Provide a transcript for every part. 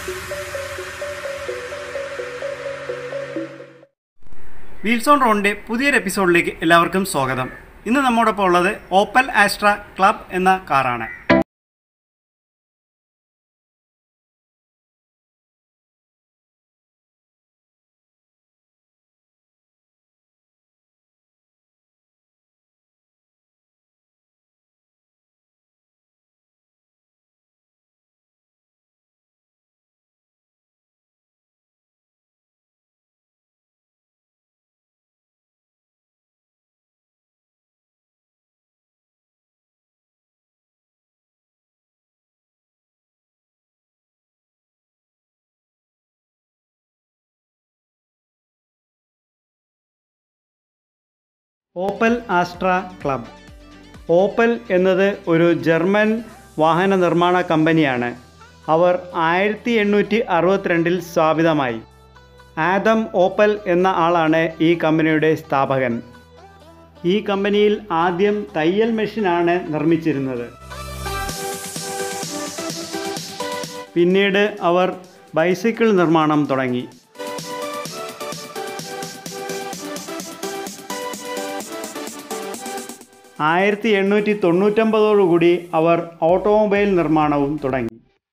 wheels on റോഡിൻ്റെ പുതിയൊരു എപ്പിസോഡിലേക്ക് എല്ലാവർക്കും സ്വാഗതം ഇന്ന് നമ്മോടൊപ്പം ഉള്ളത് ഓപ്പൽ ആസ്ട്ര ക്ലബ് എന്ന കാറാണ് ഓപ്പൽ ആസ്ട്ര ക്ലബ് ഓപ്പൽ എന്നത് ഒരു ജർമ്മൻ വാഹന നിർമ്മാണ കമ്പനിയാണ് അവർ ആയിരത്തി എണ്ണൂറ്റി അറുപത്തിരണ്ടിൽ സ്ഥാപിതമായി ആദം ഓപ്പൽ എന്ന ആളാണ് ഈ കമ്പനിയുടെ സ്ഥാപകൻ ഈ കമ്പനിയിൽ ആദ്യം തയ്യൽ മെഷീനാണ് നിർമ്മിച്ചിരുന്നത് പിന്നീട് അവർ ബൈസിക്കിൾ നിർമ്മാണം തുടങ്ങി ആയിരത്തി എണ്ണൂറ്റി തൊണ്ണൂറ്റൊമ്പതോടുകൂടി അവർ ഓട്ടോമൊബൈൽ നിർമ്മാണവും തുടങ്ങി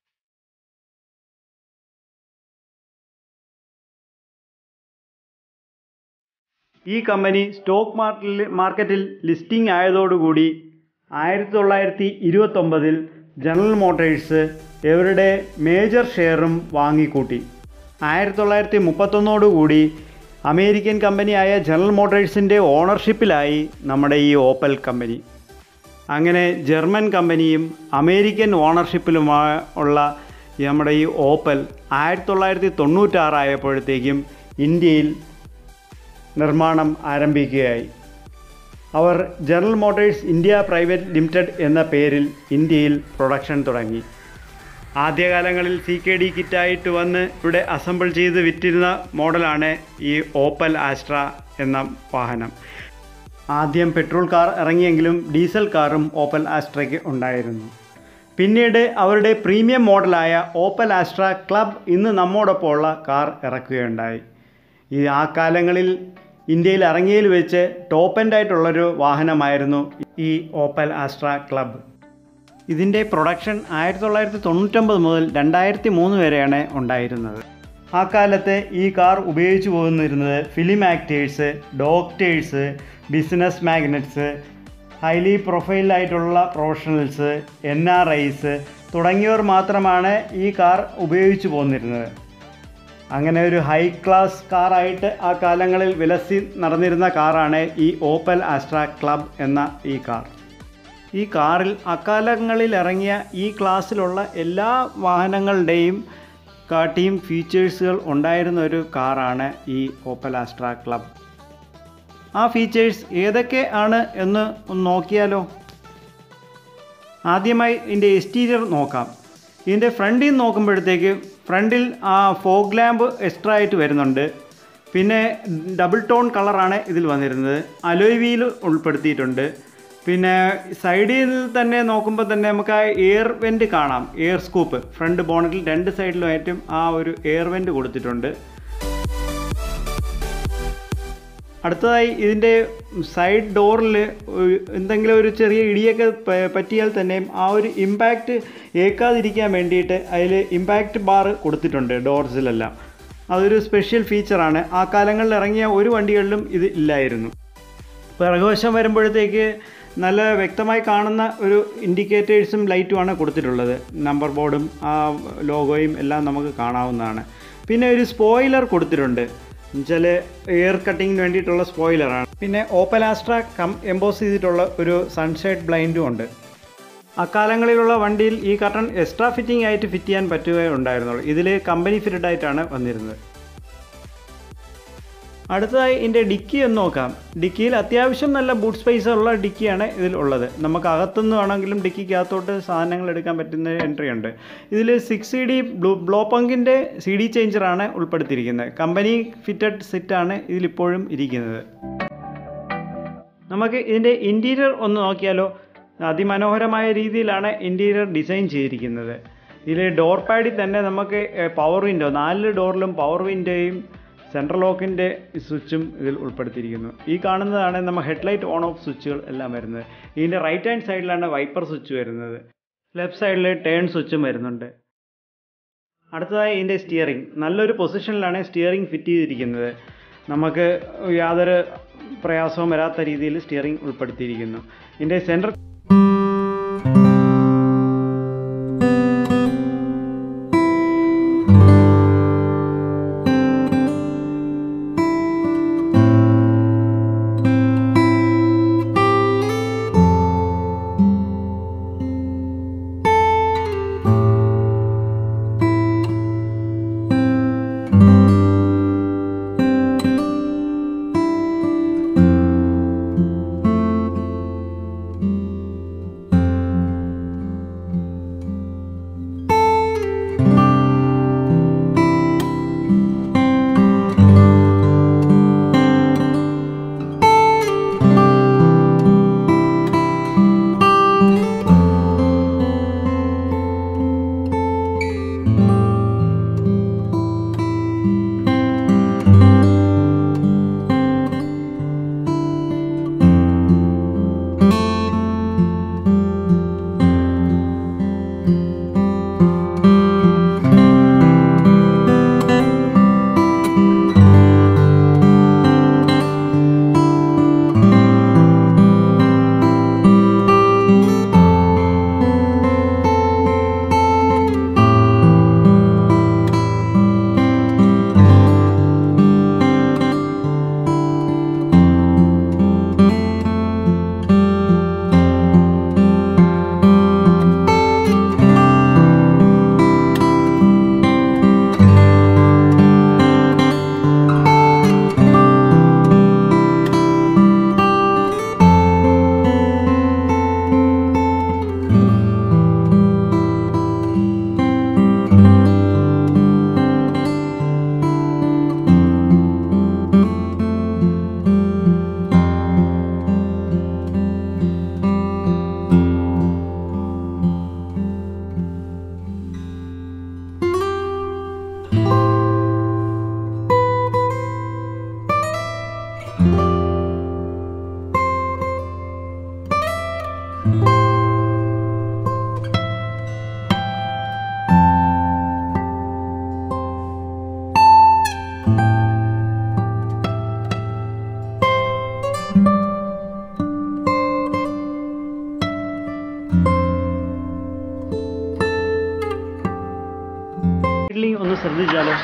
ഈ കമ്പനി സ്റ്റോക്ക് മാർക്കറ്റിൽ മാർക്കറ്റിൽ ലിസ്റ്റിംഗ് ആയതോടുകൂടി ആയിരത്തി തൊള്ളായിരത്തി ഇരുപത്തൊമ്പതിൽ ജനറൽ മോട്ടേഴ്സ് ഇവരുടെ മേജർ ഷെയറും വാങ്ങിക്കൂട്ടി ആയിരത്തി തൊള്ളായിരത്തി മുപ്പത്തൊന്നോടുകൂടി അമേരിക്കൻ കമ്പനിയായ ജനറൽ മോട്ടേഴ്സിൻ്റെ ഓണർഷിപ്പിലായി നമ്മുടെ ഈ ഓപ്പൽ കമ്പനി അങ്ങനെ ജർമ്മൻ കമ്പനിയും അമേരിക്കൻ ഓണർഷിപ്പിലുമായ ഉള്ള നമ്മുടെ ഈ ഓപ്പൽ ആയിരത്തി തൊള്ളായിരത്തി തൊണ്ണൂറ്റാറായപ്പോഴത്തേക്കും ഇന്ത്യയിൽ നിർമ്മാണം ആരംഭിക്കുകയായി അവർ General Motors India private limited എന്ന പേരിൽ ഇന്ത്യയിൽ പ്രൊഡക്ഷൻ തുടങ്ങി ആദ്യകാലങ്ങളിൽ സി കെ ഡി കിറ്റായിട്ട് വന്ന് ഇവിടെ അസംബിൾ ചെയ്ത് വിറ്റിരുന്ന മോഡലാണ് ഈ ഓപ്പൽ ആസ്ട്ര എന്ന വാഹനം ആദ്യം പെട്രോൾ കാർ ഇറങ്ങിയെങ്കിലും ഡീസൽ കാറും ഓപ്പൽ ആസ്ട്രയ്ക്ക് ഉണ്ടായിരുന്നു പിന്നീട് അവരുടെ പ്രീമിയം മോഡലായ ഓപ്പൽ ആസ്ട്ര ക്ലബ് ഇന്ന് നമ്മോടൊപ്പമുള്ള കാർ ഇറക്കുകയുണ്ടായി ഈ ആ കാലങ്ങളിൽ ഇന്ത്യയിൽ ഇറങ്ങിയതിൽ വെച്ച് ടോപ്പ് എൻഡ് ആയിട്ടുള്ളൊരു വാഹനമായിരുന്നു ഈ ഓപ്പൽ ആസ്ട്ര ക്ലബ് ഇതിൻ്റെ പ്രൊഡക്ഷൻ ആയിരത്തി തൊള്ളായിരത്തി തൊണ്ണൂറ്റൊമ്പത് മുതൽ രണ്ടായിരത്തി മൂന്ന് വരെയാണ് ഉണ്ടായിരുന്നത് ആ കാലത്ത് ഈ കാർ ഉപയോഗിച്ചു പോന്നിരുന്നത് film actors doctors business magnates highly പ്രൊഫൈലായിട്ടുള്ള പ്രൊഫഷണൽസ് എൻ ആർ ഐസ് തുടങ്ങിയവർ മാത്രമാണ് ഈ കാർ ഉപയോഗിച്ചു പോന്നിരുന്നത് അങ്ങനെ ഒരു ഹൈ ക്ലാസ് കാറായിട്ട് ആ കാലങ്ങളിൽ വിലസി നടന്നിരുന്ന കാറാണ് ഈ ഓപ്പൽ ആസ്ട്ര ക്ലബ് എന്ന ഈ കാർ ഈ കാറിൽ അക്കാലങ്ങളിൽ ഇറങ്ങിയ ഈ ക്ലാസ്സിലുള്ള എല്ലാ വാഹനങ്ങളുടെയും കാട്ടിയും ഫീച്ചേഴ്സുകൾ ഉണ്ടായിരുന്ന ഒരു കാറാണ് ഈ ഓപ്പൽ ആസ്ട്ര ക്ലബ് ആ ഫീച്ചേഴ്സ് ഏതൊക്കെ ആണ് എന്ന് ഒന്ന് നോക്കിയാലോ ആദ്യമായി ഇതിൻ്റെ എക്സ്റ്റീരിയർ നോക്കാം ഇതിൻ്റെ ഫ്രണ്ടിൽ നിന്ന് നോക്കുമ്പോഴത്തേക്ക് ഫ്രണ്ടിൽ ആ ഫോഗ് ലാമ്പ് എക്സ്ട്രാ ആയിട്ട് വരുന്നുണ്ട് പിന്നെ ഡബിൾ ടോൺ കളറാണ് ഇതിൽ വന്നിരുന്നത് അലോയ് വീൽ ഉൾപ്പെടുത്തിയിട്ടുണ്ട് പിന്നെ സൈഡിൽ തന്നെ നോക്കുമ്പോൾ തന്നെ നമുക്ക് ആ എയർ വെൻറ്റ് കാണാം എയർ സ്കൂപ്പ് ഫ്രണ്ട് ബോണറ്റിൽ രണ്ട് സൈഡിലുമായിട്ടും ആ ഒരു എയർ വെൻറ്റ് കൊടുത്തിട്ടുണ്ട് അടുത്തതായി ഇതിൻ്റെ സൈഡ് ഡോറിൽ എന്തെങ്കിലും ഒരു ചെറിയ ഇടിയൊക്കെ പ- പറ്റിയാൽ തന്നെയും ആ ഒരു ഇമ്പാക്റ്റ് ഏക്കാതിരിക്കാൻ വേണ്ടിയിട്ട് അതിൽ ഇമ്പാക്റ്റ് ബാർ കൊടുത്തിട്ടുണ്ട് ഡോർസിലെല്ലാം അതൊരു സ്പെഷ്യൽ ഫീച്ചറാണ് ആ കാലങ്ങളിൽ ഇറങ്ങിയ ഒരു വണ്ടികളിലും ഇത് ഇല്ലായിരുന്നു പിറകുവശം വരുമ്പോഴത്തേക്ക് നല്ല വ്യക്തമായി കാണുന്ന ഒരു ഇൻഡിക്കേറ്റേഴ്സും ലൈറ്റുമാണ് കൊടുത്തിട്ടുള്ളത് നമ്പർ ബോർഡും ആ ലോഗോയും എല്ലാം നമുക്ക് കാണാവുന്നതാണ് പിന്നെ ഒരു സ്പോയിലർ കൊടുത്തിട്ടുണ്ട് എന്നുവെച്ചാൽ എയർ കട്ടിങ്ങിന് വേണ്ടിയിട്ടുള്ള സ്പോയിലറാണ് പിന്നെ ഓപ്പലാസ്ട്ര കം എംബോസ് ചെയ്തിട്ടുള്ള ഒരു സൺഷെയ്ഡ് ബ്ലൈൻഡും ഉണ്ട് അക്കാലങ്ങളിലുള്ള വണ്ടിയിൽ ഈ കട്ടൺ എക്സ്ട്രാ ഫിറ്റിംഗ് ആയിട്ട് ഫിറ്റ് ചെയ്യാൻ പറ്റുകയുണ്ടായിരുന്നുള്ളൂ ഇതിൽ കമ്പനി ഫിറ്റഡ് ആയിട്ടാണ് വന്നിരുന്നത് അടുത്തതായി ഇതിൻ്റെ ഡിക്കി ഒന്ന് നോക്കാം ഡിക്കിയിൽ അത്യാവശ്യം നല്ല ബൂട്ട് സ്പേസ് ഉള്ള ഡിക്കിയാണ് ഇതിൽ ഉള്ളത് നമുക്ക് അകത്തുനിന്ന് വേണമെങ്കിലും ഡിക്കിക്കകത്തോട്ട് സാധനങ്ങൾ എടുക്കാൻ പറ്റുന്ന എൻട്രി ഉണ്ട് ഇതിൽ സിക്സ് സി ഡി ബ്ലൂ ബ്ലോ പങ്കിൻ്റെ സി ഡി ചേഞ്ചറാണ് ഉൾപ്പെടുത്തിയിരിക്കുന്നത് കമ്പനി ഫിറ്റഡ് സെറ്റാണ് ഇതിലിപ്പോഴും ഇരിക്കുന്നത് നമുക്ക് ഇതിൻ്റെ ഇൻറ്റീരിയർ ഒന്ന് നോക്കിയാലോ അതിമനോഹരമായ രീതിയിലാണ് ഇൻറ്റീരിയർ ഡിസൈൻ ചെയ്തിരിക്കുന്നത് ഇതിൽ ഡോർ പാഡിൽ തന്നെ നമുക്ക് പവർ വിൻഡോ നാല് ഡോറിലും പവർ വിൻഡോയും സെൻട്രൽ ലോക്കിൻ്റെ സ്വിച്ചും ഇതിൽ ഉൾപ്പെടുത്തിയിരിക്കുന്നു ഈ കാണുന്നതാണ് നമ്മൾ ഹെഡ്ലൈറ്റ് ഓൺ ഓഫ് സ്വിച്ചുകൾ എല്ലാം വരുന്നത് ഇതിൻ്റെ റൈറ്റ് ഹാൻഡ് സൈഡിലാണ് വൈപ്പർ സ്വിച്ച് വരുന്നത് ലെഫ്റ്റ് സൈഡിൽ ടേൺ സ്വിച്ചും വരുന്നുണ്ട് അടുത്തതായി ഇതിൻ്റെ സ്റ്റിയറിംഗ് നല്ലൊരു പൊസിഷനിലാണ് സ്റ്റിയറിംഗ് ഫിറ്റ് ചെയ്തിരിക്കുന്നത് നമുക്ക് യാതൊരു പ്രയാസവും വരാത്ത രീതിയിൽ സ്റ്റിയറിംഗ് ഉൾപ്പെടുത്തിയിരിക്കുന്നു ഇതിൻ്റെ സെൻറ്റർ ഒന്ന് ശ്രദ്ധിച്ചാലോ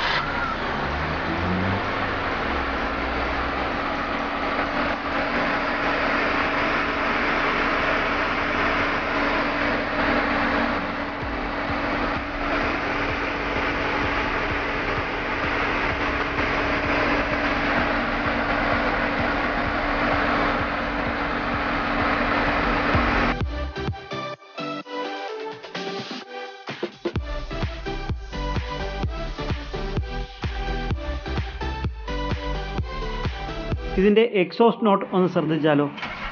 ഇതിൻ്റെ എക്സോസ്റ്റ് നോട്ട് ഒന്ന് ശ്രദ്ധിച്ചാലോ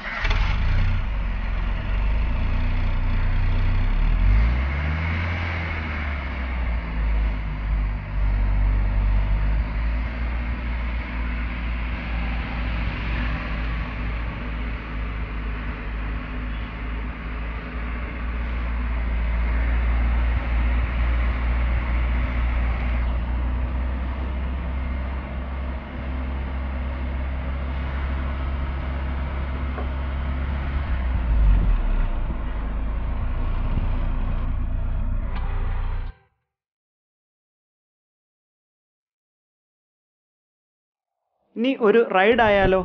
ഇനി ഒരു റൈഡ് ആയാലോ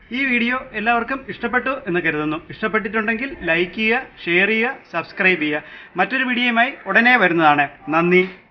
ഈ വീഡിയോ എല്ലാവർക്കും ഇഷ്ടപ്പെട്ടു എന്ന് കരുതുന്നു ഇഷ്ടപ്പെട്ടിട്ടുണ്ടെങ്കിൽ ലൈക്ക് ചെയ്യുക ഷെയർ ചെയ്യുക സബ്സ്ക്രൈബ് ചെയ്യുക മറ്റൊരു വീഡിയോയുമായി ഉടനെ വരുന്നതാണ് നന്ദി